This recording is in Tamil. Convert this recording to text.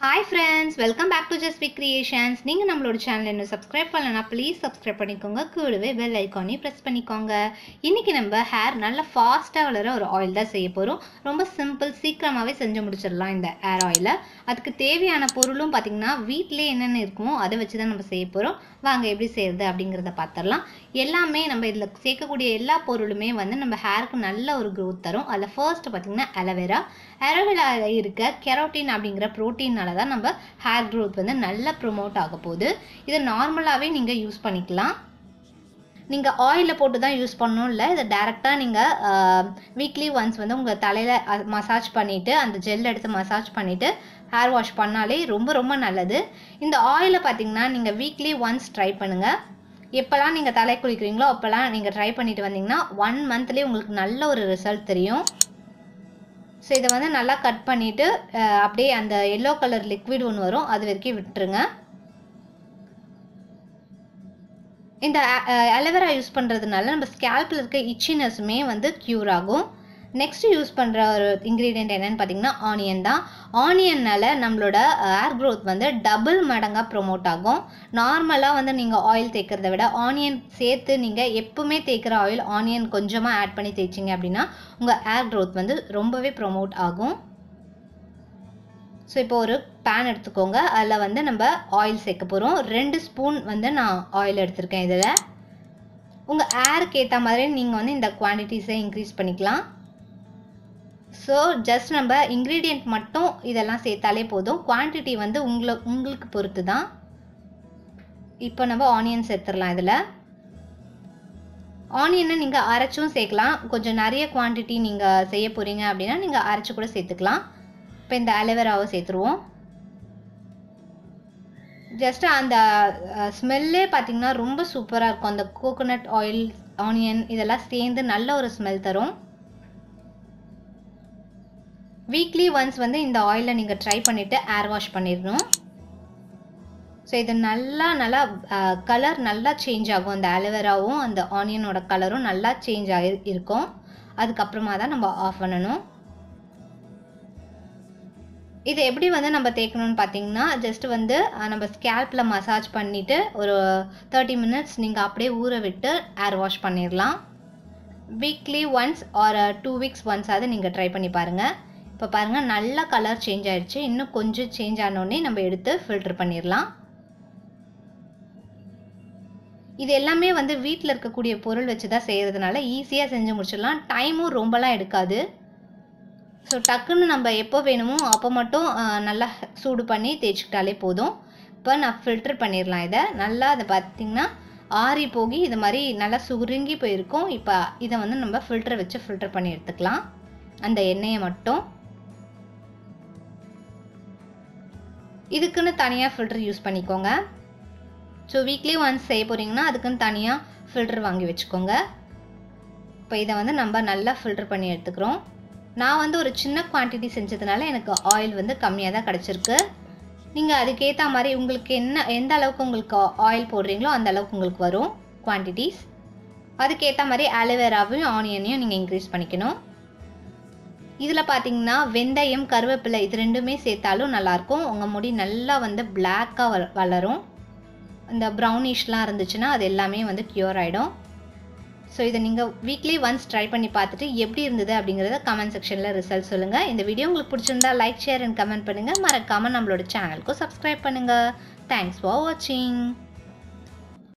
hi friends welcome back to Just Pick Creations நீங்கள் நம்மளோட சேனல் இன்னும் சப்ஸ்கிரைப் பண்ணலனா ப்ளீஸ் சப்ஸ்கிரைப் பண்ணிக்கோங்க கூடவே பெல் ஐக்கானையும் ப்ரெஸ் பண்ணிக்கோங்க இன்றைக்கி நம்ம ஹேர் நல்லா ஃபாஸ்ட்டாக வளர ஒரு ஆயில் தான் செய்ய போகிறோம் ரொம்ப சிம்பிள் சீக்கிரமாகவே செஞ்சு முடிச்சிடலாம் இந்த ஹேர் ஆயிலை அதுக்கு தேவையான பொருளும் பார்த்திங்கன்னா வீட்டிலே என்னென்ன இருக்குமோ அதை வச்சு தான் நம்ம செய்ய போகிறோம் வாங்க எப்படி செய்கிறது அப்படிங்கிறத பார்த்துடலாம் எல்லாமே நம்ம இதில் சேர்க்கக்கூடிய எல்லா பொருளுமே வந்து நம்ம ஹேருக்கு நல்ல ஒரு க்ரோத் தரும் அதில் ஃபர்ஸ்ட் பார்த்திங்கன்னா அலோவேரா அலோவேராவில் இருக்க கெரோட்டின் அப்படிங்கிற ப்ரோட்டீனால தான் நம்ம ஹேர் க்ரோத் வந்து நல்லா ப்ரொமோட் ஆக போகுது இதை நார்மலாகவே நீங்கள் யூஸ் பண்ணிக்கலாம் நீங்கள் ஆயிலில் போட்டு தான் யூஸ் பண்ணணும் இல்லை இதை டேரெக்டாக நீங்கள் வீக்லி ஒன்ஸ் வந்து உங்கள் தலையில் மசாஜ் பண்ணிவிட்டு அந்த ஜெல் எடுத்து மசாஜ் பண்ணிவிட்டு ஹேர் வாஷ் பண்ணாலே ரொம்ப ரொம்ப நல்லது இந்த ஆயிலை பார்த்தீங்கன்னா நீங்கள் வீக்லி ஒன்ஸ் ட்ரை பண்ணுங்கள் எப்போல்லாம் நீங்கள் தலை குளிக்கிறீங்களோ அப்போல்லாம் நீங்கள் ட்ரை பண்ணிட்டு வந்தீங்கன்னா ஒன் மந்த்லேயே உங்களுக்கு நல்ல ஒரு ரிசல்ட் தெரியும் ஸோ இதை வந்து நல்லா கட் பண்ணிவிட்டு அப்படியே அந்த எல்லோ கலர் லிக்விட் ஒன்று வரும் அது வரைக்கும் விட்டுருங்க இந்த அலோவேரா யூஸ் பண்ணுறதுனால நம்ம ஸ்கேல்பில் இருக்க இச்சினஸுமே வந்து க்யூர் ஆகும் நெக்ஸ்ட் யூஸ் பண்ணுற ஒரு இன்க்ரீடியன்ட் என்னென்னு பார்த்தீங்கன்னா ஆனியன் தான் ஆனியனால் நம்மளோட ஹேர் க்ரோத் வந்து டபுள் மடங்காக ப்ரொமோட் ஆகும் நார்மலாக வந்து நீங்கள் ஆயில் தேய்க்கிறத விட ஆனியன் சேர்த்து நீங்கள் எப்பவுமே தேய்க்கிற ஆயில் ஆனியன் கொஞ்சமாக ஆட் பண்ணி தேய்ச்சிங்க அப்படின்னா உங்கள் ஹேர் க்ரோத் வந்து ரொம்பவே ப்ரொமோட் ஆகும் ஸோ இப்போ ஒரு பேன் எடுத்துக்கோங்க அதில் வந்து நம்ம ஆயில் சேர்க்க போகிறோம் ரெண்டு ஸ்பூன் வந்து நான் ஆயில் எடுத்திருக்கேன் இதில் உங்கள் ஹேருக்கு ஏற்ற மாதிரி நீங்கள் வந்து இந்த குவான்டிட்டிஸை இன்க்ரீஸ் பண்ணிக்கலாம் ஸோ ஜஸ்ட் நம்ம இன்க்ரீடியண்ட் மட்டும் இதெல்லாம் சேர்த்தாலே போதும் குவான்டிட்டி வந்து உங்களை உங்களுக்கு பொறுத்து தான் இப்போ நம்ம ஆனியன் சேர்த்துடலாம் இதில் ஆனியனை நீங்கள் அரைச்சும் சேர்க்கலாம் கொஞ்சம் நிறைய குவான்டிட்டி நீங்கள் செய்ய போகிறீங்க அப்படின்னா நீங்கள் அரைச்சி கூட சேர்த்துக்கலாம் இப்போ இந்த அலோவேராவை சேர்த்துருவோம் ஜஸ்ட் அந்த ஸ்மெல்லே பார்த்தீங்கன்னா ரொம்ப சூப்பராக இருக்கும் அந்த கோகோனட் ஆயில் ஆனியன் இதெல்லாம் சேர்ந்து நல்ல ஒரு ஸ்மெல் தரும் வீக்லி ஒன்ஸ் வந்து இந்த ஆயிலை நீங்கள் ட்ரை பண்ணிவிட்டு ஏர் வாஷ் பண்ணிடணும் ஸோ இது நல்லா நல்லா கலர் நல்லா சேஞ்ச் ஆகும் அந்த அலோவேராவும் அந்த ஆனியனோட கலரும் நல்லா சேஞ்ச் ஆகி இருக்கும் அதுக்கப்புறமா தான் நம்ம ஆஃப் பண்ணணும் இது எப்படி வந்து நம்ம தேய்க்கணும்னு பார்த்தீங்கன்னா ஜஸ்ட் வந்து நம்ம ஸ்கேல்பில் மசாஜ் பண்ணிவிட்டு ஒரு தேர்ட்டி மினிட்ஸ் நீங்கள் அப்படியே ஊற விட்டு ஏர் வாஷ் பண்ணிடலாம் weekly once or two weeks ஒன்ஸாவது நீங்கள் ட்ரை பண்ணி பாருங்கள் இப்போ பாருங்கள் நல்ல கலர் சேஞ்ச் ஆகிடுச்சு இன்னும் கொஞ்சம் சேஞ்ச் ஆனோடனே நம்ம எடுத்து ஃபில்டர் பண்ணிடலாம் இது எல்லாமே வந்து வீட்டில் இருக்கக்கூடிய பொருள் வச்சு தான் செய்கிறதுனால ஈஸியாக செஞ்சு முடிச்சிடலாம் டைமும் ரொம்பலாம் எடுக்காது ஸோ டக்குன்னு நம்ம எப்போ வேணுமோ அப்போ மட்டும் நல்லா சூடு பண்ணி தேய்ச்சிக்கிட்டாலே போதும் இப்போ நான் ஃபில்டர் பண்ணிடலாம் இதை நல்லா அதை பார்த்திங்கன்னா ஆறி போகி இது மாதிரி நல்லா சுருங்கி போயிருக்கும் இப்போ இதை வந்து நம்ம ஃபில்டர் வச்சு ஃபில்டர் பண்ணி எடுத்துக்கலாம் அந்த எண்ணெயை மட்டும் இதுக்குன்னு தனியாக ஃபில்டர் யூஸ் பண்ணிக்கோங்க ஸோ வீக்லி ஒன்ஸ் செய்ய போகிறீங்கன்னா அதுக்குன்னு தனியாக ஃபில்டர் வாங்கி வச்சுக்கோங்க இப்போ இதை வந்து நம்ம நல்லா ஃபில்டர் பண்ணி எடுத்துக்கிறோம் நான் வந்து ஒரு சின்ன குவான்டிட்டி செஞ்சதுனால எனக்கு ஆயில் வந்து கம்மியாக தான் கிடச்சிருக்கு நீங்கள் அதுக்கேற்ற மாதிரி உங்களுக்கு என்ன எந்த அளவுக்கு உங்களுக்கு ஆயில் போடுறீங்களோ அந்த அளவுக்கு உங்களுக்கு வரும் குவான்டிட்டிஸ் அதுக்கேற்ற மாதிரி அலோவேராவையும் ஆனியனையும் நீங்கள் இன்க்ரீஸ் பண்ணிக்கணும் இதில் பார்த்தீங்கன்னா வெந்தயம் கருவேப்பிலை இது ரெண்டுமே சேர்த்தாலும் நல்லாயிருக்கும் உங்கள் முடி நல்லா வந்து பிளாக்காக வ வளரும் இந்த ப்ரௌனிஷ்லாம் இருந்துச்சுன்னா அது எல்லாமே வந்து க்யூர் ஆகிடும் ஸோ இதை நீங்கள் வீக்லி ஒன்ஸ் ட்ரை பண்ணி பார்த்துட்டு எப்படி இருந்தது அப்படிங்கிறத கமெண்ட் செக்ஷனில் ரிசல்ட் சொல்லுங்கள் இந்த வீடியோ உங்களுக்கு பிடிச்சிருந்தா லைக் ஷேர் அண்ட் கமெண்ட் பண்ணுங்கள் மறக்காமல் நம்மளோட சேனலுக்கும் சப்ஸ்கிரைப் பண்ணுங்கள் தேங்க்ஸ் ஃபார் வாட்சிங்